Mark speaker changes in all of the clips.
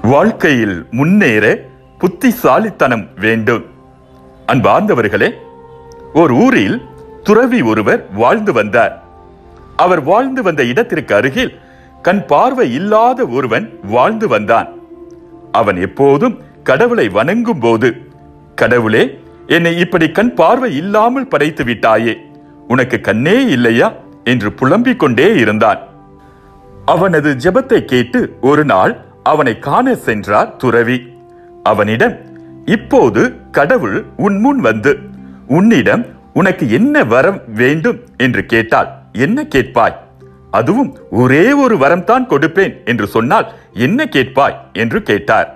Speaker 1: வாழ்க்கையில் முன்னேற புத்திசாலித்தனம் வேண்டும் அன்பார்ந்தவர்களே ஒரு ஊரில் துறவி ஒருவர் வாழ்ந்து வந்தார் அவர் வாழ்ந்து வந்த இடத்திற்கு அருகில் கண் பார்வை இல்லாத ஒருவன் வாழ்ந்து வந்தான் அவன் எப்போதும் கடவுளை வணங்கும் போது கடவுளே என்னை இப்படி கண் பார்வை இல்லாமல் படைத்து விட்டாயே உனக்கு கண்ணே இல்லையா என்று புலம்பிக் கொண்டே இருந்தான் அவனது ஜெபத்தை கேட்டு ஒரு நாள் அவனை காண சென்றார் துறவி அவனிடம் இப்போது கடவுள் உன் முன் வந்து உன்னிடம் உனக்கு என்ன வரம் வேண்டும் என்று கேட்டால் என்ன கேட்பாய் அதுவும் ஒரே ஒரு வரம்தான் கொடுப்பேன் என்று சொன்னால் என்ன கேட்பாய் என்று கேட்டார்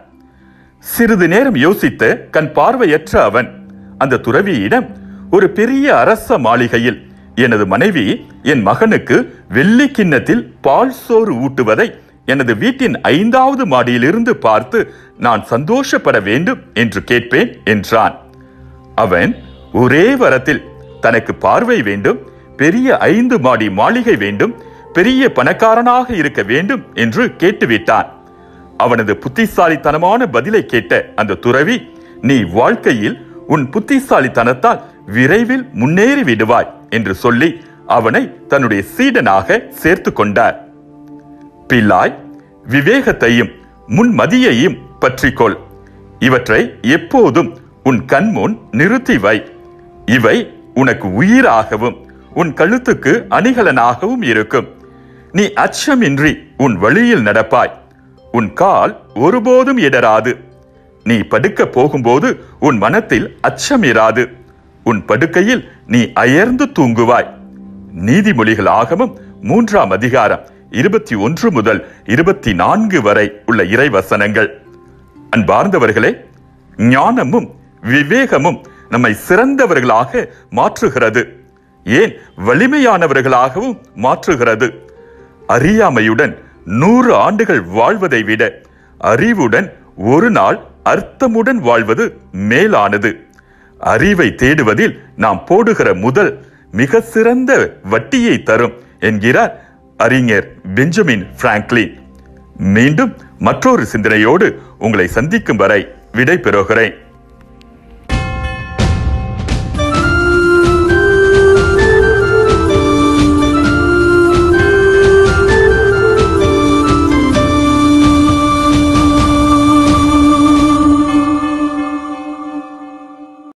Speaker 1: சிறிது நேரம் யோசித்த கண் பார்வையற்ற அவன் அந்த துறவியிடம் ஒரு பெரிய அரச மாளிகையில் எனது மனைவி என் மகனுக்கு வெள்ளி கிண்ணத்தில் பால் சோறு ஊட்டுவதை எனது வீட்டின் ஐந்தாவது மாடியிலிருந்து பார்த்து நான் சந்தோஷப்பட வேண்டும் என்று கேட்பேன் என்றான் அவன் ஒரே வரத்தில் தனக்கு பார்வை வேண்டும் பெரிய ஐந்து மாடி மாளிகை வேண்டும் பெரிய பணக்காரனாக இருக்க வேண்டும் என்று கேட்டுவிட்டான் அவனது புத்திசாலித்தனமான பதிலை கேட்ட அந்த துறவி நீ வாழ்க்கையில் உன் புத்திசாலித்தனத்தால் விரைவில் முன்னேறி விடுவாய் என்று சொல்லி அவனை தன்னுடைய சீடனாக சேர்த்து கொண்டார் பிள்ளாய் விவேகத்தையும் முன்மதியையும் பற்றிக்கொள் இவற்றை எப்போதும் உன் கண்முன் நிறுத்தி வை இவை உனக்கு உயிராகவும் உன் கழுத்துக்கு அணிகலனாகவும் இருக்கும் நீ அச்சமின்றி உன் வழியில் நடப்பாய் உன் கால் ஒருபோதும் இடராது நீ படுக்க போகும்போது உன் மனத்தில் அச்சம் இராது உன் படுக்கையில் நீ அயர்ந்து தூங்குவாய் நீதிமொழிகள் ஆகமம் மூன்றாம் அதிகாரம் இருபத்தி ஒன்று முதல் இருபத்தி நான்கு வரை உள்ள இறைவசனங்கள் அன்பார்ந்தவர்களே ஞானமும் விவேகமும் நம்மை சிறந்தவர்களாக மாற்றுகிறது ஏன் வலிமையானவர்களாகவும் மாற்றுகிறது அறியாமையுடன் நூறு ஆண்டுகள் வாழ்வதை விட அறிவுடன் ஒரு நாள் அர்த்தமுடன் வாழ்வது மேலானது அறிவை தேடுவதில் நாம் போடுகிற முதல் மிக சிறந்த வட்டியை தரும் என்கிறார் அறிஞர் பெஞ்சமின் பிராங்க்லின் மீண்டும் மற்றொரு சிந்தனையோடு உங்களை சந்திக்கும் வரை விடை பெறுகிறேன்